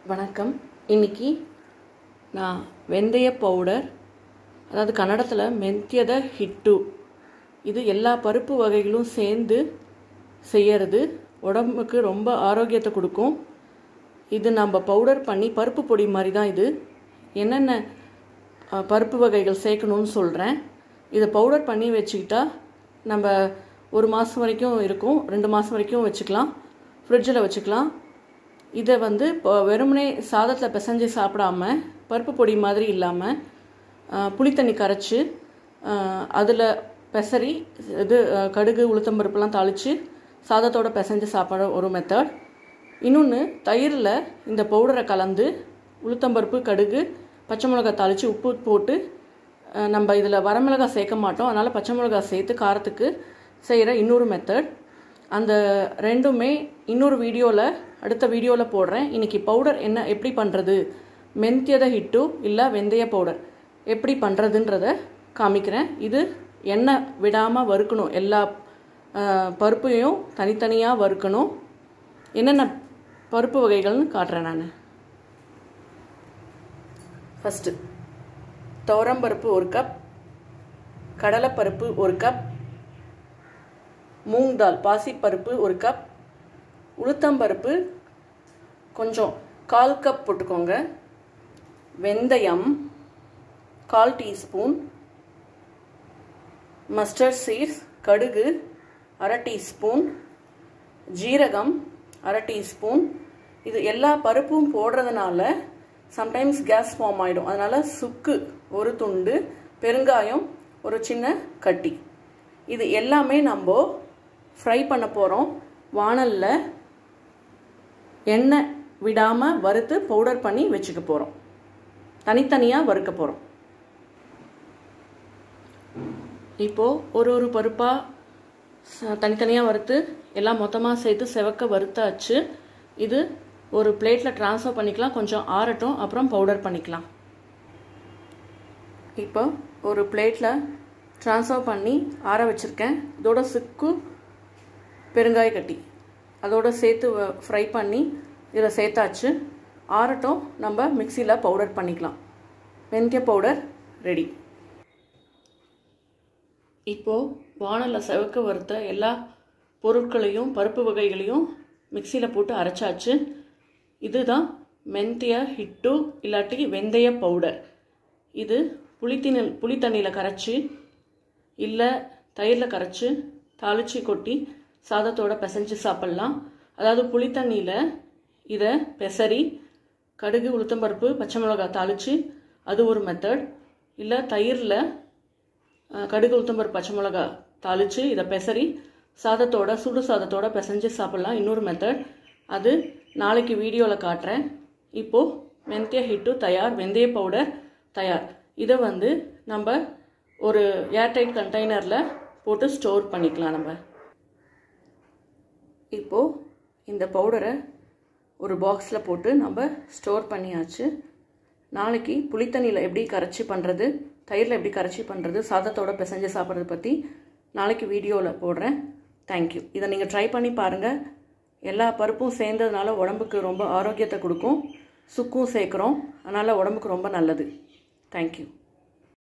வணக்கம் இன்னைக்கு நான் வெந்தய பவுடர் அதாவது கன்னடத்தில் மெந்தியத ஹிட்டு இது எல்லா பருப்பு வகைகளும் சேர்ந்து செய்யறது உடம்புக்கு ரொம்ப ஆரோக்கியத்தை கொடுக்கும் இது நம்ம பவுடர் பண்ணி பருப்பு பொடி மாதிரி தான் இது என்னென்ன அஹ், பருப்பு வகைகள் சேர்க்கணும்னு சொல்கிறேன் இதை பவுடர் பண்ணி வச்சுக்கிட்டா நம்ம ஒரு மாதம் வரைக்கும் இருக்கும் ரெண்டு மாதம் வரைக்கும் வச்சுக்கலாம் ஃப்ரிட்ஜில் வச்சுக்கலாம் இதை வந்து இப்போ வெறுமனே சாதத்தில் பிசைஞ்சு சாப்பிடாம பருப்பு பொடி மாதிரி இல்லாமல் புளித்தண்ணி கரைச்சி அதில் பெசரி இது அஹ், கடுகு உளுத்தம்பருப்புலாம் தாளித்து சாதத்தோட பிசைஞ்சு சாப்பிட்ற ஒரு மெத்தட் இன்னொன்று தயிரில் இந்த பவுடரை கலந்து உளுத்தம்பருப்பு கடுகு பச்சை மிளகாய் தாளித்து உப்பு போட்டு அஹ், நம்ம இதில் வரமிளகாய் சேர்க்க மாட்டோம் அதனால் பச்சை மிளகாய் சேர்த்து காரத்துக்கு செய்கிற இன்னொரு மெத்தட் அந்த ரெண்டுமே இன்னொரு வீடியோவில் அடுத்த வீடியோவில் போடுறேன் இன்றைக்கி பவுடர் என்ன எப்படி பண்ணுறது மெந்தியத ஹிட்டு இல்லை வெந்தய பவுடர் எப்படி பண்ணுறதுன்றத காமிக்கிறேன் இது எண்ணெய் விடாமல் வறுக்கணும் எல்லா அஹ், பருப்பையும் தனித்தனியாக வறுக்கணும் என்னென்ன பருப்பு வகைகள்னு காட்டுறேன் நான் ஃபஸ்ட்டு துவரம்பருப்பு ஒரு கப் கடலைப்பருப்பு ஒரு கப் மூங் தால் பாசிப்பருப்பு ஒரு கப் உளுத்தம்பருப்பு கொஞ்சம் கால் கப் போட்டுக்கோங்க வெந்தயம் கால் டீஸ்பூன் மஸ்டர்ட் சீட்ஸ் கடுகு அரை டீஸ்பூன் ஜீரகம் அரை டீஸ்பூன் இது எல்லா பருப்பும் போடுறதுனால சம்டைம்ஸ் கேஸ் ஃபார்ம் ஆகிடும் அதனால் சுக்கு ஒரு துண்டு பெருங்காயம் ஒரு சின்ன கட்டி இது எல்லாமே நம்ம ஃப்ரை பண்ண போகிறோம் வாணலில் எண்ணெய் விடாமல் வறுத்து பவுடர் பண்ணி வச்சுக்க போகிறோம் தனித்தனியாக வறுக்க போகிறோம் இப்போது ஒரு ஒரு பருப்பாக தனித்தனியாக வறுத்து எல்லாம் மொத்தமாக சேர்த்து செவக்க வறுத்தாச்சு இது ஒரு பிளேட்டில் ட்ரான்ஸ்ஃபர் பண்ணிக்கலாம் கொஞ்சம் ஆறட்டும் அப்புறம் பவுடர் பண்ணிக்கலாம் இப்போ ஒரு பிளேட்டில் ட்ரான்ஸ்ஃபர் பண்ணி ஆற வச்சுருக்கேன் இதோட சுக்கு பெருங்காய கட்டி அதோட சேர்த்து ஃப்ரை பண்ணி இதில் சேர்த்தாச்சு ஆறட்டும் நம்ம மிக்சியில் பவுடர் பண்ணிக்கலாம் வெந்தய பவுடர் ரெடி இப்போது வானலில் செவக்க வறுத்த எல்லா பொருட்களையும் பருப்பு வகைகளையும் மிக்சியில் போட்டு அரைச்சாச்சு இதுதான் மெந்திய ஹிட்டு இல்லாட்டி வெந்தய பவுடர் இது புளித்தினில் புளித்தண்ணியில் கரைச்சி இல்லை தயிரில் கரைச்சி தாளித்து கொட்டி சாதத்தோட பிசைஞ்சு சாப்பிட்லாம் அதாவது புளித்தண்ணியில் இதை பெசரி கடுகு உளுத்தம்பருப்பு பச்சை மிளகாய் தாளித்து அது ஒரு மெத்தட் இல்லை தயிரில் கடுகு உளுத்தம்பருப்பு பச்சை மிளகாய் தாளித்து இதை பெசரி சாதத்தோட சுடு சாதத்தோட பிசைஞ்சு சாப்பிட்லாம் இன்னொரு மெத்தட் அது நாளைக்கு வீடியோவில் காட்டுறேன் இப்போது வெந்தய ஹிட்டு தயார் வெந்தய பவுடர் தயார் இதை வந்து நம்ம ஒரு ஏர்டைட் கண்டெய்னரில் போட்டு ஸ்டோர் பண்ணிக்கலாம் நம்ம இப்போது இந்த பவுடரை ஒரு பாக்ஸில் போட்டு நம்ம ஸ்டோர் பண்ணியாச்சு நாளைக்கு புளித்தண்ணியில் எப்படி கரைச்சி பண்ணுறது தயிரில் எப்படி கரைச்சி பண்ணுறது சாதத்தோட பிசைஞ்சு சாப்பிட்றது பற்றி நாளைக்கு வீடியோவில் போடுறேன் தேங்க்யூ இதை நீங்கள் ட்ரை பண்ணி பாருங்கள் எல்லா பருப்பும் சேர்ந்ததுனால உடம்புக்கு ரொம்ப ஆரோக்கியத்தை கொடுக்கும் சுக்கும் சேர்க்குறோம் அதனால் உடம்புக்கு ரொம்ப நல்லது தேங்க்யூ